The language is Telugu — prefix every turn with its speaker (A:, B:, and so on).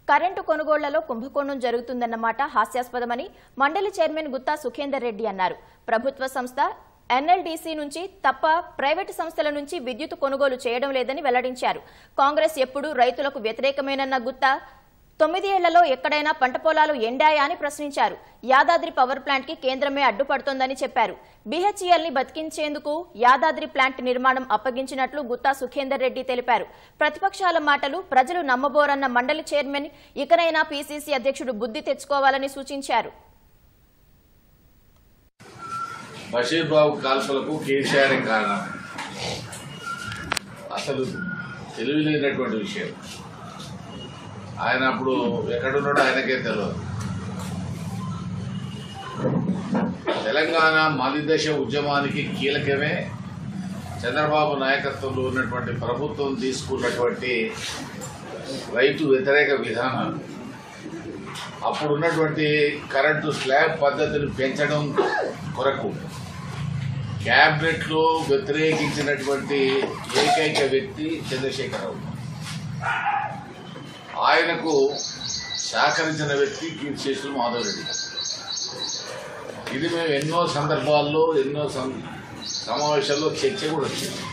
A: కరెంటు కొనుగోళ్లలో కుంభకోణం జరుగుతుందన్నమాట హాస్యాస్పదమని మండలి చైర్మన్ గుత్తా సుఖేందర్ రెడ్డి అన్నారు ప్రభుత్వ సంస్థ ఎన్ఎల్డీసీ నుంచి తప్ప ప్రైవేటు సంస్థల నుంచి విద్యుత్ కొనుగోలు చేయడం లేదని వెల్లడించారు కాంగ్రెస్ ఎప్పుడూ రైతులకు వ్యతిరేకమేనన్న గుత్తా తొమ్మిది ఏళ్లలో ఎక్కడైనా పంట పొలాలు ఎండాయా అని ప్రశ్నించారు యాదాద్రి పవర్ ప్లాంట్ కి కేంద్రమే అడ్డుపడుతోందని చెప్పారు బీహెచ్ఈఎల్ ని బతికించేందుకు యాదాద్రి ప్లాంట్ నిర్మాణం అప్పగించినట్లు గుత్తా సుఖేందర్ రెడ్డి తెలిపారు ప్రతిపక్షాల మాటలు ప్రజలు నమ్మబోరన్న మండలి చైర్మన్ ఇకనైనా పీసీసీ అధ్యక్షుడు బుద్ధి తెచ్చుకోవాలని సూచించారు
B: బషీర్ బాబు కాల్పులకు కేసీఆర్ కారణం అసలు తెలివిలేనటువంటి విషయం ఆయన అప్పుడు ఎక్కడున్నాడో ఆయనకే తెలియదు తెలంగాణ మలిదశ ఉద్యమానికి కీలకమే చంద్రబాబు నాయకత్వంలో ఉన్నటువంటి ప్రభుత్వం తీసుకున్నటువంటి రైతు వ్యతిరేక విధానాలు అప్పుడు ఉన్నటువంటి కరెంటు స్లాబ్ పద్ధతిని పెంచడం కొరకు క్యాబినెట్లో వ్యతిరేకించినటువంటి ఏకైక వ్యక్తి చంద్రశేఖరరావు ఆయనకు సహకరించిన వ్యక్తి కీర్తిశేషులు మాధవ్ రెడ్డి ఇది మేము ఎన్నో సందర్భాల్లో ఎన్నో సం- సమావేశాల్లో చర్చ కూడా వచ్చింది